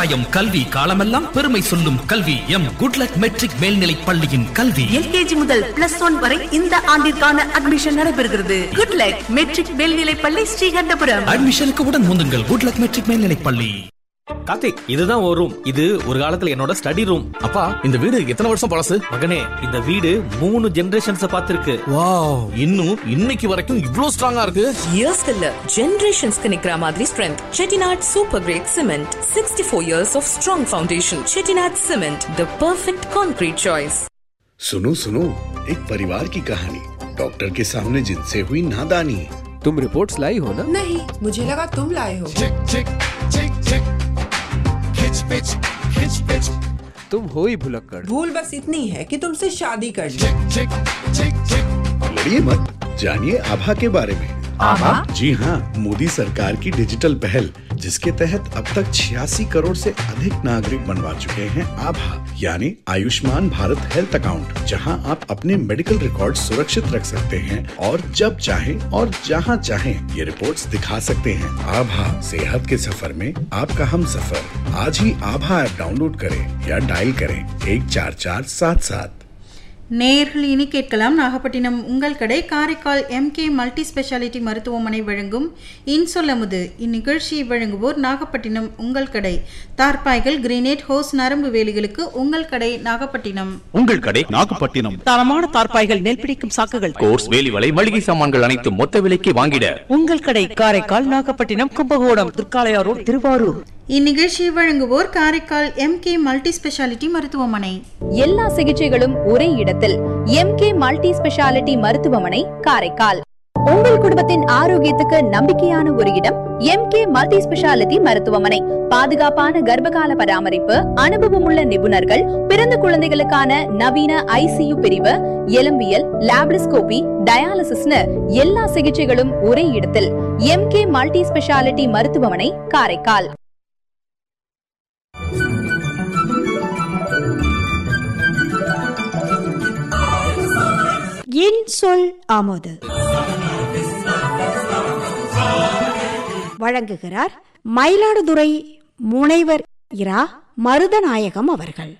கட்டாயம் கல்வி காலமெல்லாம் பெருமை சொல்லும் கல்வி எம் குட்லக் மெட்ரிக் மேல்நிலைப் பள்ளியின் கல்வி எல்கேஜி முதல் பிளஸ் ஒன் வரை இந்த ஆண்டிற்கான அட்மிஷன் நடைபெறுகிறது குட் லக் மெட்ரிக் மேல்நிலைப் பள்ளி ஸ்ரீகண்டபுரம் அட்மிஷனுக்கு உடன் முந்துங்கள் குட்லக் மெட்ரிக் மேல்நிலைப் பள்ளி கார்த்திக் இதுதான் ஒரு ரூம் இது ஒரு காலத்துல என்னோட ஸ்டடி ரூம் அப்பா இந்த வீடு எத்தனை வருஷம் பழசு மகனே இந்த வீடு மூணு ஜெனரேஷன்ஸ் பார்த்திருக்கு வாவ் இன்னும் இன்னைக்கு வரைக்கும் இவ்ளோ ஸ்ட்ராங்கா இருக்கு இயர்ஸ்க்கு இல்ல ஜெனரேஷன்ஸ்க்கு நிக்கிற மாதிரி strength Chettinad super grade cement sixty four years of strong foundation Chettinad cement the perfect concrete choice सुनो सुनो एक परिवार की कहानी डॉक्टर के सामने जिनसे हुई नादानी तुम रिपोर्ट्स लाई हो ना नहीं मुझे लगा तुम लाए हो तुम हो ही भुलक्कड़ भूल बस इतनी है कि तुमसे शादी कर ली लड़िए मत जानिए आभा के बारे में आभा? जी हाँ मोदी सरकार की डिजिटल पहल जिसके तहत अब तक छियासी करोड़ से अधिक नागरिक बनवा चुके हैं आभा यानी आयुष्मान भारत हेल्थ अकाउंट जहां आप अपने मेडिकल रिकॉर्ड सुरक्षित रख सकते हैं और जब चाहें और जहां चाहें ये रिपोर्ट्स दिखा सकते हैं आभा सेहत के सफर में आपका हम सफर आज ही आभा ऐप डाउनलोड करें या डायल करें एक चार चार सात सात நேயர்கள் இனி கேட்கலாம் நாகப்பட்டினம் உங்கள் கடை காரைக்கால் எம்கே மல்டி ஸ்பெஷாலிட்டி மருத்துவமனை வழங்கும் இன்சொல்லமுது இந்நிகழ்ச்சியை வழங்குவோர் நாகப்பட்டினம் உங்கள் கடை தார்பாய்கள் கிரீனேட் ஹோஸ் நரம்பு வேலிகளுக்கு உங்கள் கடை நாகப்பட்டினம் உங்கள் கடை நாகப்பட்டினம் தரமான தார்பாய்கள் நெல் பிடிக்கும் சாக்குகள் கோர்ஸ் வேலிவலை மளிகை சாமான்கள் அனைத்தும் மொத்த விலைக்கு வாங்கிட உங்கள் கடை காரைக்கால் நாகப்பட்டினம் கும்பகோணம் திருக்காளையார் ரோட் திருவாரூர் இந்நிகழ்ச்சியை வழங்குவோர் காரைக்கால் எம்கே மல்டி ஸ்பெஷாலிட்டி மருத்துவமனை எல்லா சிகிச்சைகளும் ஒரே இடத்தில் எம்கே மல்டி ஸ்பெஷாலிட்டி மருத்துவமனை காரைக்கால் உங்கள் குடும்பத்தின் ஆரோக்கியத்துக்கு நம்பிக்கையான ஒரு இடம் எம்கே மல்டி ஸ்பெஷாலிட்டி மருத்துவமனை பாதுகாப்பான கர்ப்பகால பராமரிப்பு அனுபவமுள்ள நிபுணர்கள் பிறந்த குழந்தைகளுக்கான நவீன ஐசியு பிரிவு எலும்பியல் லாப்ரிஸ்கோபி டயாலிசிஸ்னு எல்லா சிகிச்சைகளும் ஒரே இடத்தில் எம்கே மல்டி ஸ்பெஷாலிட்டி மருத்துவமனை காரைக்கால் என் சொல் ஆமோது வழங்குகிறார் மயிலாடுதுறை முனைவர் இரா மருதநாயகம் அவர்கள்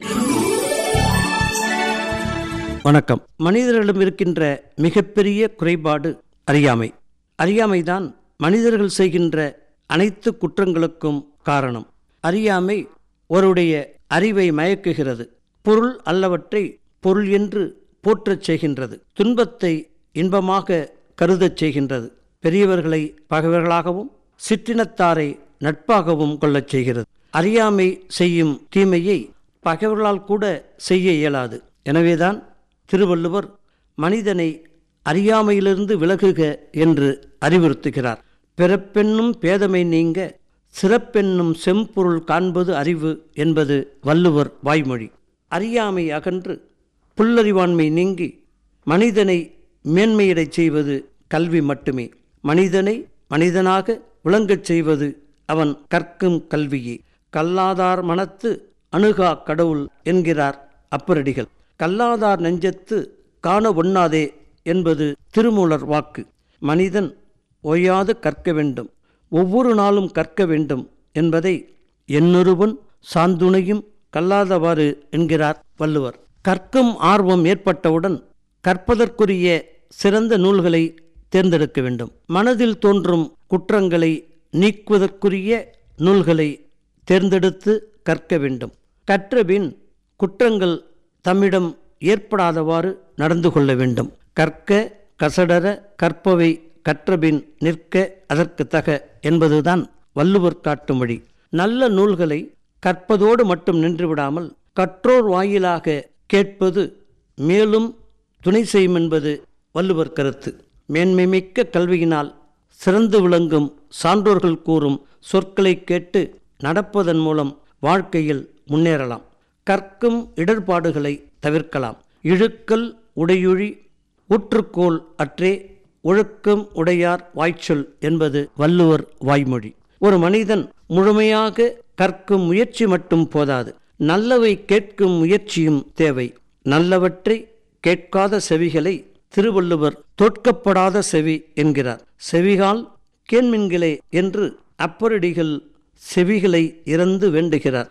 வணக்கம் மனிதர்களிடம் இருக்கின்ற மிகப்பெரிய குறைபாடு அறியாமை அறியாமைதான் மனிதர்கள் செய்கின்ற அனைத்து குற்றங்களுக்கும் காரணம் அறியாமை ஒருடைய அறிவை மயக்குகிறது பொருள் அல்லவற்றை பொருள் என்று போற்றச் செய்கின்றது துன்பத்தை இன்பமாக கருதச் செய்கின்றது பெரியவர்களை பகைவர்களாகவும் சிற்றினத்தாரை நட்பாகவும் கொள்ளச் செய்கிறது அறியாமை செய்யும் தீமையை பகைவர்களால் கூட செய்ய இயலாது எனவேதான் திருவள்ளுவர் மனிதனை அறியாமையிலிருந்து விலகுக என்று அறிவுறுத்துகிறார் பிறப்பென்னும் பேதமை நீங்க சிறப்பென்னும் செம்பொருள் காண்பது அறிவு என்பது வள்ளுவர் வாய்மொழி அறியாமை அகன்று புல்லறிவாண்மை நீங்கி மனிதனை மேன்மையடைச் செய்வது கல்வி மட்டுமே மனிதனை மனிதனாக விளங்கச் செய்வது அவன் கற்கும் கல்வியே கல்லாதார் மனத்து அணுகா கடவுள் என்கிறார் அப்பரடிகள் கல்லாதார் நெஞ்சத்து காண ஒண்ணாதே என்பது திருமூலர் வாக்கு மனிதன் ஓயாது கற்க வேண்டும் ஒவ்வொரு நாளும் கற்க வேண்டும் என்பதை என்னொருவன் சாந்துணையும் கல்லாதவாறு என்கிறார் வள்ளுவர் கற்கும் ஆர்வம் ஏற்பட்டவுடன் கற்பதற்குரிய சிறந்த நூல்களை தேர்ந்தெடுக்க வேண்டும் மனதில் தோன்றும் குற்றங்களை நீக்குவதற்குரிய நூல்களை தேர்ந்தெடுத்து கற்க வேண்டும் கற்றபின் குற்றங்கள் தம்மிடம் ஏற்படாதவாறு நடந்து கொள்ள வேண்டும் கற்க கசடர கற்பவை கற்றபின் நிற்க அதற்கு தக என்பதுதான் வள்ளுவர் காட்டும் வழி நல்ல நூல்களை கற்பதோடு மட்டும் நின்றுவிடாமல் கற்றோர் வாயிலாக கேட்பது மேலும் துணை செய்யும் என்பது வள்ளுவர் கருத்து மேன்மைமிக்க கல்வியினால் சிறந்து விளங்கும் சான்றோர்கள் கூறும் சொற்களை கேட்டு நடப்பதன் மூலம் வாழ்க்கையில் முன்னேறலாம் கற்கும் இடர்பாடுகளை தவிர்க்கலாம் இழுக்கல் உடையுழி ஊற்றுக்கோள் அற்றே ஒழுக்கம் உடையார் வாய்ச்சொல் என்பது வள்ளுவர் வாய்மொழி ஒரு மனிதன் முழுமையாக கற்கும் முயற்சி மட்டும் போதாது நல்லவை கேட்கும் முயற்சியும் தேவை நல்லவற்றை கேட்காத செவிகளை திருவள்ளுவர் தோற்கப்படாத செவி என்கிறார் செவிகால் கேண்மின்களே என்று அப்பரடிகள் செவிகளை இறந்து வேண்டுகிறார்